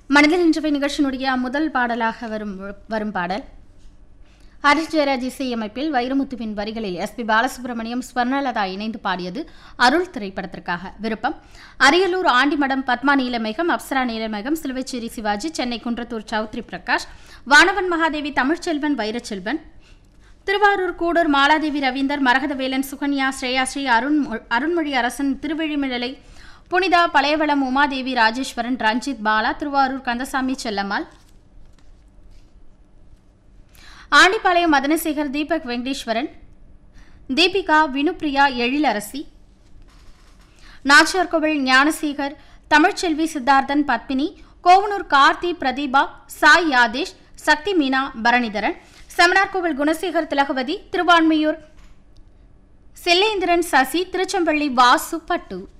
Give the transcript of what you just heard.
மனதில் இன்றவை நிகழ்ச்சியினுடைய முதல் பாடலாக வரும் வரும் பாடல் ஹரிஷ் ஜெயராஜ் இசையமைப்பில் வைரமுத்துவின் வரிகளில் எஸ் பி பாலசுப்ரமணியம் ஸ்வர்ணலதா இணைந்து பாடியது அருள் திரைப்படத்திற்காக விருப்பம் அரியலூர் ஆண்டிமடம் பத்மா நீலமேகம் அப்சரா நீலமேகம் சிலுவைச்சேரி சிவாஜி சென்னை குன்றத்தூர் சௌத்ரி பிரகாஷ் வானவன் மகாதேவி தமிழ்ச்செல்வன் வைரச்செல்வன் திருவாரூர் கூடூர் மாலாதேவி ரவீந்தர் மரகதவேலன் சுகன்யா ஸ்ரேயாஸ்ரீ அருண் அருண்மொழி அரசன் திருவெழிமிழலை புனிதா பழையவளம் உமாதேவி ராஜேஸ்வரன் ரஞ்சித் பாலா திருவாரூர் கந்தசாமி செல்லம்மாள் ஆண்டிப்பாளையம் மதனசேகர் தீபக் வெங்கடேஸ்வரன் தீபிகா வினுப்ரியா எழிலரசி நாச்சியார்கோவில் ஞானசேகர் தமிழ்ச்செல்வி சித்தார்த்தன் பத்மினி கோவனூர் கார்த்தி பிரதீபா சாய் யாதேஷ் சக்தி மீனா பரணிதரன் செமனார்கோவில் குணசேகர் திலகவதி திருவான்மையூர் செல்லேந்திரன் சசி திருச்செம்பள்ளி வாசு பட்டு